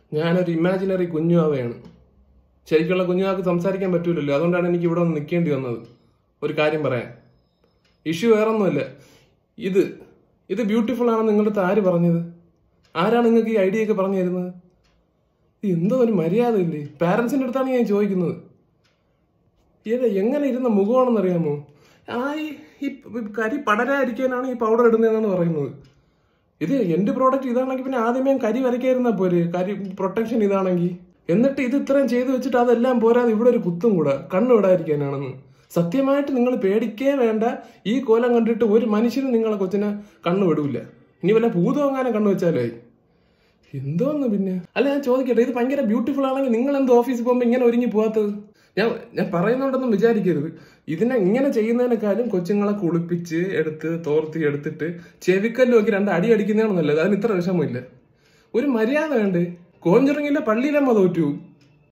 ഞാനൊരു ഇമാജിനറി കുഞ്ഞുവാവയാണ് ശരിക്കുള്ള കുഞ്ഞുവാക്ക് സംസാരിക്കാൻ പറ്റൂലല്ലോ അതുകൊണ്ടാണ് എനിക്ക് ഇവിടെ ഒന്ന് നിൽക്കേണ്ടി വന്നത് ഒരു കാര്യം പറയാൻ ഇഷ്യൂ വേറൊന്നുമല്ല ഇത് ഇത് ബ്യൂട്ടിഫുൾ ആണെന്ന് നിങ്ങളുടെ അടുത്ത് ആര് പറഞ്ഞത് ആരാണ് നിങ്ങൾക്ക് ഈ ഐഡിയ ഒക്കെ പറഞ്ഞു തരുന്നത് ഇത് എന്തോ ഒരു മര്യാദ ഇല്ലേ പാരൻസിന്റെ അടുത്താണ് ഞാൻ ചോദിക്കുന്നത് ഏത് എങ്ങനെ ഇരുന്ന മുഖമാണെന്ന് അറിയാമോ ആ ഈ ഈ കരി പടരാതിരിക്കാനാണ് ഈ പൗഡർ ഇടുന്നതെന്നാണ് പറയുന്നത് ഇത് എന്റെ പ്രോഡക്റ്റ് ഇതാണെങ്കിൽ പിന്നെ ആദ്യമേ ഞാൻ കരി വരയ്ക്കായിരുന്ന പോരെ കരി പ്രൊട്ടക്ഷൻ ഇതാണെങ്കിൽ എന്നിട്ട് ഇത് ഇത്രയും ചെയ്തു വെച്ചിട്ട് അതെല്ലാം പോരാതെ ഇവിടെ ഒരു കുത്തും കൂടെ കണ്ണു വിടാതിരിക്കാനാണെന്ന് സത്യമായിട്ട് നിങ്ങൾ പേടിക്കേ വേണ്ട ഈ കോലം കണ്ടിട്ട് ഒരു മനുഷ്യനും നിങ്ങളെ കൊച്ചിനെ കണ്ണു വിടൂല ഇനി വല്ല ഭൂതം അങ്ങനെ കണ്ണു വെച്ചാലേ എന്തോന്ന് പിന്നെ അല്ല ഞാൻ ചോദിക്കട്ടെ ഇത് ഭയങ്കര ബ്യൂട്ടിഫുൾ ആണെങ്കിൽ നിങ്ങൾ എന്ത് ഓഫീസിൽ പോകുമ്പോൾ ഇങ്ങനെ ഒരുങ്ങി പോവാത്തത് ഞാൻ ഞാൻ പറയുന്നുണ്ടെന്നും വിചാരിക്കരുത് ഇതിനെ ഇങ്ങനെ ചെയ്യുന്നതിനേക്കാളും കൊച്ചുങ്ങളെ കുളിപ്പിച്ച് എടുത്ത് തോർത്തി എടുത്തിട്ട് ചെവിക്കല്ല് നോക്കി രണ്ട് അടി അടിക്കുന്നതാണ് നല്ലത് അതിന് ഇത്ര വിഷമമില്ല ഒരു മര്യാദ വേണ്ടേ കോഞ്ചിറങ്ങില്ല പള്ളിയിലമ്മ തോറ്റു